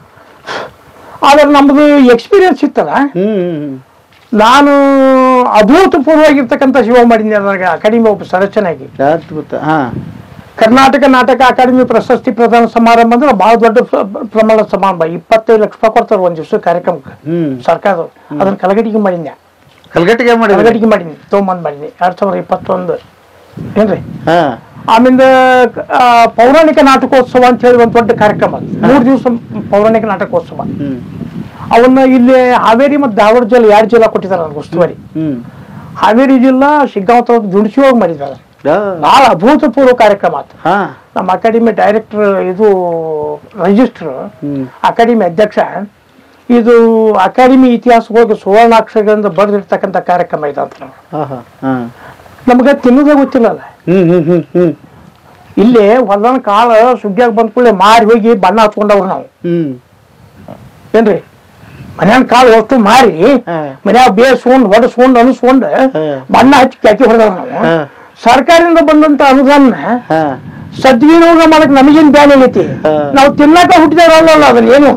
ಆದ್ರೆ ನಮ್ಮದು ಎಕ್ಸ್ಪೀರಿಯನ್ಸ್ ಇತ್ತಲ್ಲ ಹ್ಮ್ ಹ್ಮ್ ನಾನು ಅಭೂತಪೂರ್ವವಾಗಿರ್ತಕ್ಕಂಥ ಶಿವ ಮಾಡಿದ್ದೆ ನನಗೆ ಅಕಾಡೆಮಿ ಒಬ್ಬ ಸದಸ್ಯನಾಗಿ ಅದ್ಭುತ ಹಾ ಕರ್ನಾಟಕ ನಾಟಕ ಅಕಾಡೆಮಿ ಪ್ರಶಸ್ತಿ ಪ್ರದಾನ ಸಮಾರಂಭ ಅಂದ್ರೆ ಬಹಳ ದೊಡ್ಡ ಪ್ರ- ಪ್ರಮಾಣದ ಸಮಾರಂಭ ಇಪ್ಪತ್ತೈದು ಲಕ್ಷ ರೂಪಾಯಿ ಕೊಡ್ತಾರೆ ಒಂದು ದಿವಸ ಕಾರ್ಯಕ್ರಮಕ್ಕೆ ಹ್ಮ್ ಸರ್ಕಾರದವ್ರು ಅದನ್ನ ಕಲಗಟ್ಟಿಗೆ ಮಾಡಿದ್ದೆ ಕಲ್ಗಟ್ಟಿಗೆ ಮಾಡಿದ್ರು ಕಲಗಟ್ಟಿಗೆ ಮಾಡೀನಿ ತೊಗೊಂಬಂದು ಮಾಡೀನಿ ಎರಡ್ ಸಾವಿರದ ಇಪ್ಪತ್ತೊಂದು ಏನ್ರಿ ಹಾ ಆಮೇಲೆ ಆ, ಪೌರಾಣಿಕ ನಾಟಕೋತ್ಸವ ಅಂತ ಹೇಳಿ ಒಂದು ದೊಡ್ಡ ಕಾರ್ಯಕ್ರಮ ಅದು. ಮೂರು ದಿವಸ ಪೌರಾಣಿಕ ನಾಟಕೋತ್ಸವ ಹ್ಮ್ ಅವನ್ನ ಇಲ್ಲಿ ಹಾವೇರಿ ಮತ್ತು ಧಾರವಾಡ ಜಿಲ್ಲೆ ಎರಡು ಜಿಲ್ಲಾ ಕೊಟ್ಟಿದ್ದಾರೆ ನನಗೆ ಉಸ್ತುವಾರಿ ಹ್ಮ್ ಹಾವೇರಿ ಜಿಲ್ಲಾ ಶಿಗ್ಗಾಂವ್ ತಾಲೂಕು ದುಣಸಿ ಹೋಗಿ ಮಾಡಿದ್ದಾರೆ ಆ, ಬಹಳ ಅಭೂತಪೂರ್ವ ಕಾರ್ಯಕ್ರಮ ಆಯ್ತು ಹಾ ನಮ್ಮ ಅಕಾಡೆಮಿ ಡೈರೆಕ್ಟರ್ ಇದು ರಿಜಿಸ್ಟ್ರ್ ಹ್ಮ್ ಅಕಾಡೆಮಿ ಅಧ್ಯಕ್ಷ ಇದು ಅಕಾಡೆಮಿ ಇತಿಹಾಸಗಳಿಗೆ ಸುವರ್ಣಾಕ್ಷರಗಳಿಂದ ಬರೆದಿರ್ತಕ್ಕಂಥ ಕಾರ್ಯಕ್ರಮ ಇದೆ ಅಂತ ನಾವು ಹಾ ಹಾ ಹಾ ನಮಗೆ ತಿನ್ನೋದೇ ಗೊತ್ತಿಲ್ಲಲ್ಲ ಹ್ಮ್ ಹ್ಮ್ ಹ್ಮ್ ಹ್ಮ್ ಇಲ್ಲಿ ಹೊಲನ ಕಾಳು ಸುಗ್ಗಿಯಾಗ ಬಂದ ಕೂಡಲೇ ಮಾರಿ ಹೋಗಿ ಬಣ್ಣ ಹಚ್ಕೊಂಡವ್ರು ನಾವು ಹ್ಮ್ ಏನ್ರಿ ಮನ್ಯಾನ ಕಾಳು ಅಷ್ಟು ಮಾರಿ ಹಾ. ಮನ್ಯಾಗ ಬೇಸ್ಕೊಂಡ್ ಹೊಡಸ್ಕೊಂಡ್ ಅನಿಸ್ಕೊಂಡ್ ಹಾ. ಬಣ್ಣ ಹಚ್ಚಿ ಕ್ಯಾಕಿ ಹೊಡೆದವ್ರು ನಾವು ಹಾ. ಸರ್ಕಾರದಿಂದ ಬಂದಂತ ಅನುದಾನ ಹಾ ಸದ್ವಿನಿಯೋಗ ಮಾಡಕ್ ನಮಗೇನ್ ಬ್ಯಾನ್ ಆಗೈತಿ ಹಾ. ನಾವು ತಿನ್ನಕ ಹುಟ್ಟಿದಾರಲ್ಲ ಅದನ್ನ ಏನು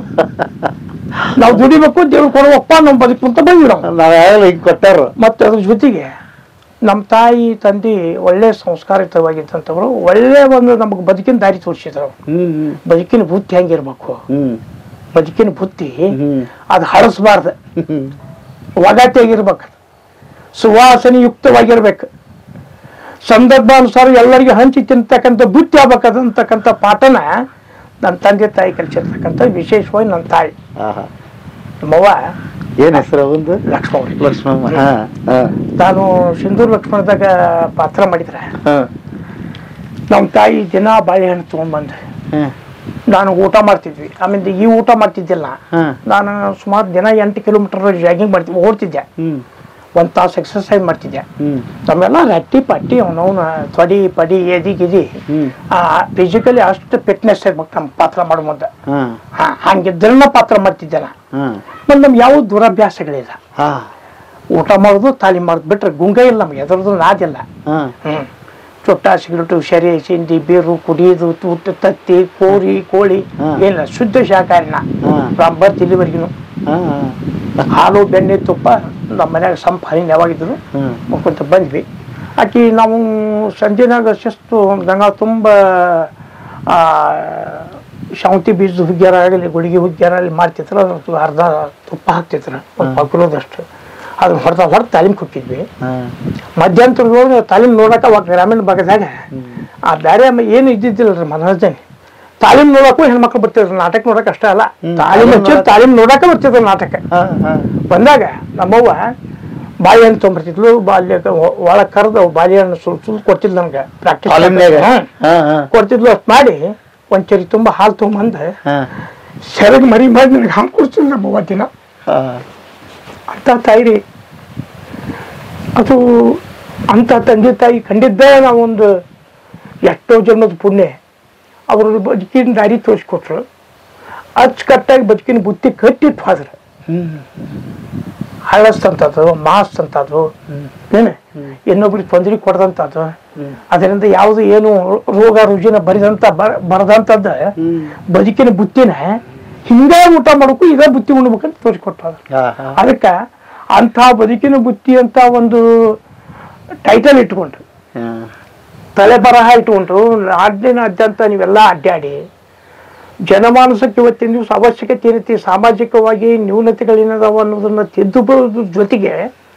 ನಾವು ದುಡಿಬೇಕು ದೇವ್ರು ಕೊಡುವಪ್ಪ ನಮ್ಮ ಬದುಕು ಅಂತ ಬಂದ್ವಿ ನಾವು ನಾವ್ ಹಿಂಗ್ ಕೊಟ್ಟಾರ ಮತ್ತೆ ಅದ್ರ ಜೊತೆಗೆ ನಮ್ಮ ತಾಯಿ ತಂದೆ ಒಳ್ಳೆ ಸಂಸ್ಕಾರಿತವಾಗಿದ್ದಂಥವ್ರು ಒಳ್ಳೆ ಒಂದು ನಮಗೆ ಬದುಕಿನ ದಾರಿ ತೋರಿಸಿದ್ರು ಹ್ಮ್ ಹ್ಮ್ ಬದುಕಿನ ಬುದ್ಧಿ ಹೆಂಗಿರ್ಬೇಕು ಹ್ಮ್ ಬದುಕಿನ ಬುದ್ಧಿ ಹ್ಮ್ ಅದು ಹಳಸ್ಬಾರ್ದು ಹ್ಮ್ ಒಗಟೆಗಿರ್ಬೇಕು ಸುವಾಸನೆ ಯುಕ್ತವಾಗಿರ್ಬೇಕು ಸಂದರ್ಭಾನುಸಾರ ಎಲ್ಲರಿಗೆ ಹಂಚಿ ತಿಂತಕ್ಕಂಥ ಬುದ್ಧಿ ಆಗ್ಬೇಕಂತಕ್ಕಂಥ ಪಾಠನ ನನ್ನ ತಂದೆ ತಾಯಿ ಕಲಿಸಿರ್ತಕ್ಕಂಥ ವಿಶೇಷವಾಗಿ ನನ್ನ ತಾಯಿ ಆಹಾ ನಮ್ಮವ್ವ ಏನ್ ಹೆಸರು ಒಂದು ಲಕ್ಷ್ಮವ್ರಿ ಲಕ್ಷ್ಮಮ್ಮ ಹಾ ಹಾ ನಾನು ಸಿಂಧೂರ್ ಲಕ್ಷ್ಮಣದಾಗ ಪಾತ್ರ ಮಾಡಿದ್ರೆ ಹಾ ನಮ್ಮ ತಾಯಿ ದಿನ ಬಾಳೆಹಣ್ಣು ತೊಗೊಂಬಂದು ಹಾ ನಾನು ಊಟ ಮಾಡ್ತಿದ್ವಿ ಆಮೇಲೆ ಈ ಊಟ ಮಾಡ್ತಿದ್ದಿಲ್ಲ ಹಾ ನಾನು ಸುಮಾರು ದಿನ ಎಂಟು ಕಿಲೋಮೀಟರ್ ಜಾಗಿಂಗ್ ಮಾಡ್ತಿದ್ವಿ ಓಡ್ತಿದ್ದೆ ಹ್ಮ್ ಒಂದು ತಾಸು ಎಕ್ಸರ್ಸೈಸ್ ಮಾಡ್ತಿದ್ದೆ ಹ್ಮ್ ನಮ್ಮೆಲ್ಲ ರಟ್ಟಿ ಪಟ್ಟಿ ಅವನವನ ತೊಡಿ ಪಡಿ ಎದಿ ಗಿದಿ ಹ್ಮ್ ಫಿಸಿಕಲಿ ಅಷ್ಟು ಫಿಟ್ನೆಸ್ ಇರ್ಬೇಕು ನಮ್ಮ ಪಾತ್ರ ಮಾಡೋ ಮುಂದೆ ಹಾ ಹಾ, ಹಂಗಿದ್ರನ್ನ ಪಾತ್ರ ಮಾಡ್ತಿದ್ದೆ ನಾ ಹಾ ಮತ್ತು ನಮ್ಗೆ ಯಾವ ದುರಭ್ಯಾಸಗಳಿಲ್ಲ ಹಾ ಊಟ ಮಾಡೋದು ತಾಲೀಮ್ ಮಾಡೋದು ಬಿಟ್ರೆ ಗುಂಗ ಇಲ್ಲ ನಮ್ಗೆ ಎದ್ರದ್ದು ನಾದಿಲ್ಲ ಹಾ ಹ್ಮ್ ಚೊಟ್ಟ ಸಿಗರೇಟು ಶರಿ ಸಿಂಡಿ ಬೀರು ಕುಡಿಯೋದು ತೂಟ ತತ್ತಿ ಕೋರಿ ಕೋಳಿ ಹಾ. ಏನಿಲ್ಲ ಶುದ್ಧ ಶಾಕಾರಿನ ಹಾ. ಫ್ರಮ್ ಬರ್ತ್ ಇಲ್ಲಿವರೆಗೂ ಹಾ ಹಾಲು ಬೆಣ್ಣೆ ತುಪ್ಪ ನಮ್ಮ ಮನ್ಯಾಗ ಸಂಪ ಹನಿ ಯಾವಾಗಿದ್ರು ಹ್ಮ್ ಮುಖಂತ ಬಂದ್ವಿ ಆಕಿ ನಾವು ಸಂಜೆನಾಗ ಶಿಸ್ತು ಗಂಗಾ ತುಂಬ ಆ, ಶಾವಂತಿ ಬೀಜದ ಹುಗ್ಗ್ಯಾರ ಆಗಲಿ ಗುಳಿಗೆ ಹುಗ್ಗ್ಯಾರ ಅಲ್ಲಿ ಮಾಡ್ತಿದ್ರು ಅದ್ರ ಅರ್ಧ ತುಪ್ಪ ಹಾಕ್ತಿದ್ರು ಒಂದು ಪಕ್ರೋದಷ್ಟು ಅದನ್ನ ಹೊಡೆದ ಹೊಡೆದು ತಾಲೀಮ್ ಕೊಟ್ಟಿದ್ವಿ ಹಾ ಮಧ್ಯಂತರದೊಳಗೆ ತಾಲೀಮ್ ನೋಡಕ ಅವಾಗ ಗ್ರಾಮೀಣ ಭಾಗದಾಗ ಆ ಬೇರೆ ಮ- ಏನು ಇದ್ದಿದ್ದಿಲ್ಲ ಮನೋರಂಜನೆ ತಾಲೀಮ್ ನೋಡಕ್ಕೂ ಹೆಣ್ಮಕ್ಳು ಬರ್ತಿದ್ರು ನಾಟಕ ನೋಡಕ್ ಅಷ್ಟೇ ಅಲ್ಲ ಹ್ಮ್. ತಾಲೀಮ್ ಹಚ್ಚಿ ತಾಲೀಮ್ ನೋಡಕ ಬರ್ತಿದ್ರು ನಾಟಕ ಹಾ ಹಾ ಬಂದಾಗ ನಮ್ಮವ್ವ ಬಾಳೆಹಣ್ಣು ತೊಗೊಂಬರ್ತಿದ್ಲು ಬಾಲ್ಯ ಒಳಗೆ ಕರೆದು ಬಾಳೆಹಣ್ಣು ಸುಲ್ ಸುಲ್ ಕೊಡ್ತಿದ್ಲು ನಮ್ಗೆ ಪ್ರಾಕ್ಟೀಸ್ ಕಾಲಿನ್ಯಾಗ ಹಾ ಹಾ ಕೊಡ್ತಿದ್ಲು ಅಷ್ಟು ಮಾಡಿ ಒಂದ್ ಚರಿ ತುಂಬ ಹಾಲು ತೊಗೊಂಬಂದು ಹಾ ಸೆರಗ್ ಮರಿ ಮಾಡಿ ನನಗೆ ಹಾಲು ಕೊಡ್ತಿದ್ಲು ನಮ್ಮವ್ವ ದಿನ ಹಾ ಅಂತ ತಾಯಿ ರೀ ಅದು ಅಂತ ತಂದೆ ತಾಯಿ ಕಂಡಿದ್ದೇ ನಾವೊಂದು ಎಷ್ಟೋ ಜನ್ಮದ ಪುಣ್ಯ ಅವರು ಬದುಕಿನ ದಾರಿ ತೋರಿಸ್ಕೊಟ್ರು ಅಚ್ಚುಕಟ್ಟಾಗಿ ಬದುಕಿನ ಬುತ್ತಿ ಕಟ್ಟಿಟ್ಟು ಹೋದ್ರು ಹ್ಮ್ ಹಳಸ್ತಂಥದ್ದು ಮಾಸ್ ಅಂತದ್ದು ಏನು ಇನ್ನೊಬ್ರಿಗೆ ತೊಂದರೆ ಕೊಡದಂಥದ್ದು ಅದರಿಂದ ಯಾವುದು ಏನು ರೋಗ ರುಜಿನ ಬರಿದಂತ ಬರ- ಬರದಂಥದ್ದು ಹ್ಮ್ ಬದುಕಿನ ಬುತ್ತಿನ ಹಿಂಗೆ ಊಟ ಮಾಡೋಕ್ಕೂ ಇದೇ ಬುತ್ತಿ ಉಣ್ಬೇಕಂತ ತೋರಿಸ್ಕೊಟ್ರು ಹಾ ಹಾ ಅದಕ್ಕೆ ಅಂಥ ಬದುಕಿನ ಬುತ್ತಿ ಅಂತ ಒಂದು ಟೈಟಲ್ ಇಟ್ಕೊಂಡ್ರು ಹಾ ತಲೆ ಬರಹ ಇಟ್ಕೊಂಡ್ರು ನಾಡಿನಾದ್ಯಂತ ನೀವೆಲ್ಲ ಅಡ್ಡಾಡಿ ಜನಮಾನಸಕ್ಕೆ ಇವತ್ತಿನ ದಿವಸ ಅವಶ್ಯಕತೆ ಇರುತ್ತೆ ಸಾಮಾಜಿಕವಾಗಿ ನ್ಯೂನತೆಗಳೇನದಾವ ಅನ್ನೋದನ್ನ ತಿದ್ದುಕೊಳ್ಳೋದ್ರ ಜೊತೆಗೆ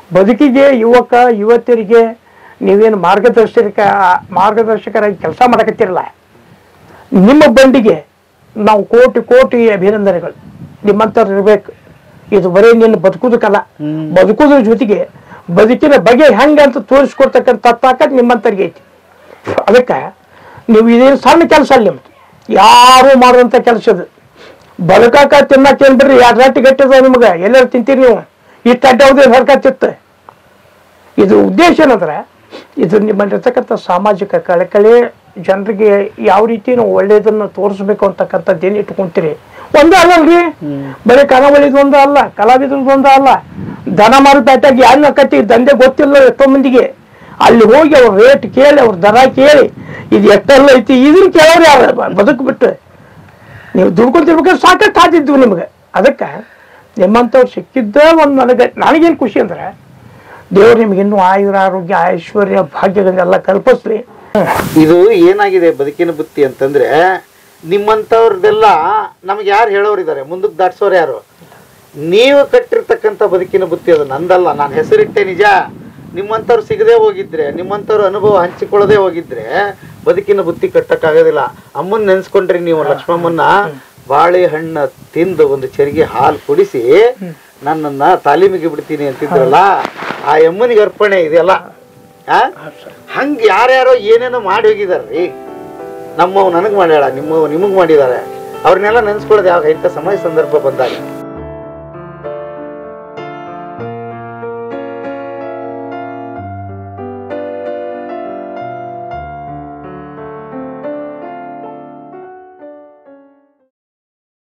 ಬದುಕಿಗೆ ಯುವಕ ಯುವತಿಯರಿಗೆ ನೀವೇನು ಮಾರ್ಗದರ್ಶಕ ಮಾರ್ಗದರ್ಶಕರಾಗಿ ಕೆಲಸ ಮಾಡಕತ್ತಿರಲ್ಲ ನಿಮ್ಮ ಬಂಡಿಗೆ ನಾವು ಕೋಟಿ ಕೋಟಿ ಅಭಿನಂದನೆಗಳು ನಿಮ್ಮಂಥವ್ರು ಇರಬೇಕು ಇದು ಬರೀ ನಿನ್ನ ಬದುಕುದಕ್ಕಲ್ಲ ಬದುಕುದ್ರ ಜೊತೆಗೆ ಬದುಕಿನ ಬಗೆ ಹೆಂಗೆ ಅಂತ ತೋರಿಸ್ಕೊಡ್ತಕ್ಕಂಥ ತಾಕತ್ ನಿಮ್ಮಂಥವ್ರಿಗೆ ಐತಿ ಅದಕ್ಕೆ ನೀವು ಇದೇನು ಸಣ್ಣ ಕೆಲಸ ಅಲ್ಲ ನಿಮ್ದು ಯಾರು ಮಾಡುವಂಥ ಕೆಲಸ ಇದು ಬದುಕಾಕ ತಿನ್ನಕ್ಕೆ ಏನ್ ಬಿಡ್ರಿ ಎರಡು ರಟ್ಟಿ ಗಟ್ಟಿದ ನಿಮ್ಗೆ ಎಲ್ಲರೂ ತಿಂತೀರಿ ನೀವು ಇಷ್ಟು ಅಡ್ಡ ಹೋದ್ರೆ ಹೊರಕತ್ತಿತ್ತು ಇದು ಉದ್ದೇಶ ಏನಂದ್ರೆ ಇದು ನಿಮ್ಮಲ್ಲಿರ್ತಕ್ಕಂಥ ಸಾಮಾಜಿಕ ಕಳಕಳಿ ಜನರಿಗೆ ಯಾವ ರೀತಿ ನಾವು ಒಳ್ಳೆಯದನ್ನು ತೋರಿಸ್ಬೇಕು ಅಂತಕ್ಕಂಥದ್ದು ಏನು ಇಟ್ಕೊಂತೀರಿ ಒಂದೇ ಅಲ್ಲಲ್ರಿ ಬರೀ ಕನವಳಿದು ಒಂದು ಅಲ್ಲ ಕಲಾವಿದ್ರದ್ದು ಒಂದು ಅಲ್ಲ ದನ ಮಾರುಪೇಟೆಗೆ ಯಾರು ಕತ್ತಿ ದಂಧೆ ಗೊತ್ತಿಲ್ಲ ಎಷ್ಟೋ ಮಂದಿಗೆ ಅಲ್ಲಿ ಹೋಗಿ ಅವ್ರ ರೇಟ್ ಕೇಳಿ ಅವ್ರ ದರ ಕೇಳಿ ಇದು ಎಷ್ಟೆಲ್ಲ ಐತಿ ಇದನ್ನ ಕೇಳೋರು ಯಾರು ಬದುಕು ಬಿಟ್ಟು ನೀವು ದುಡ್ಕೊಂತಿರ್ಬೇಕಾದ್ರೆ ಸಾಕಷ್ಟು ಆದಿದ್ವು ನಿಮ್ಗೆ ಅದಕ್ಕೆ ನಿಮ್ಮಂಥವ್ರು ಸಿಕ್ಕಿದ್ದ ಒಂದು ನನಗೆ ನನಗೇನು ಖುಷಿ ಅಂದ್ರೆ ದೇವ್ರು ನಿಮ್ಗೆ ಇನ್ನೂ ಆಯುರ ಆರೋಗ್ಯ ಐಶ್ವರ್ಯ ಭಾಗ್ಯಗಳನ್ನೆಲ್ಲ ಕಲ್ಪಿಸ್ಲಿ ಇದು ಏನಾಗಿದೆ ಬದುಕಿನ ಬುತ್ತಿ ಅಂತಂದ್ರೆ ನಿಮ್ಮಂಥವ್ರದ್ದೆಲ್ಲ ನಮ್ಗೆ ಯಾರು ಹೇಳೋರಿದ್ದಾರೆ ಮುಂದಕ್ಕೆ ದಾಟ್ಸೋರು ಯಾರು ನೀವು ಕಟ್ಟಿರ್ತಕ್ಕಂಥ ಬದುಕಿನ ಬುತ್ತಿ ಅದು ನಂದಲ್ಲ ನಾನು ಹೆಸರಿಟ್ಟೆ ನಿಜ ನಿಮ್ಮಂಥವ್ರು ಸಿಗದೆ ಹೋಗಿದ್ರೆ ನಿಮ್ಮಂಥವ್ರ ಅನುಭವ ಹಂಚಿಕೊಳ್ಳದೆ ಹೋಗಿದ್ರೆ ಬದುಕಿನ ಬುತ್ತಿ ಕಟ್ಟಕ್ಕಾಗೋದಿಲ್ಲ ಅಮ್ಮನ್ ನೆನ್ಸ್ಕೊಂಡ್ರಿ ನೀವು ಲಕ್ಷ್ಮಮ್ಮನ್ನ ಬಾಳೆಹಣ್ಣ ತಿಂದು ಒಂದು ಚರಿಗೆ ಹಾಲು ಕುಡಿಸಿ ನನ್ನನ್ನ ತಾಲೀಮಿಗೆ ಬಿಡ್ತೀನಿ ಅಂತಿದ್ರಲ್ಲ ಆ ಅಮ್ಮನಿಗೆ ಅರ್ಪಣೆ ಇದೆಯಲ್ಲ ಆ? ಹಂಗ ಯಾರ್ಯಾರೋ ಏನೇನೋ ಮಾಡಿ ಹೋಗಿದಾರ್ರಿ ನಮ್ಮವ್ ನನಗ್ ಮಾಡ್ಯಾಳ ನಿಮ್ಮವ್ ನಿಮಗ್ ಮಾಡಿದಾರೆ ಅವ್ರನ್ನೆಲ್ಲ ನೆನ್ಸ್ಕೊಳ್ಳೋದು ಯಾವಾಗ ಇಂಥ ಸಮಯ ಸಂದರ್ಭ ಬಂದಾಗ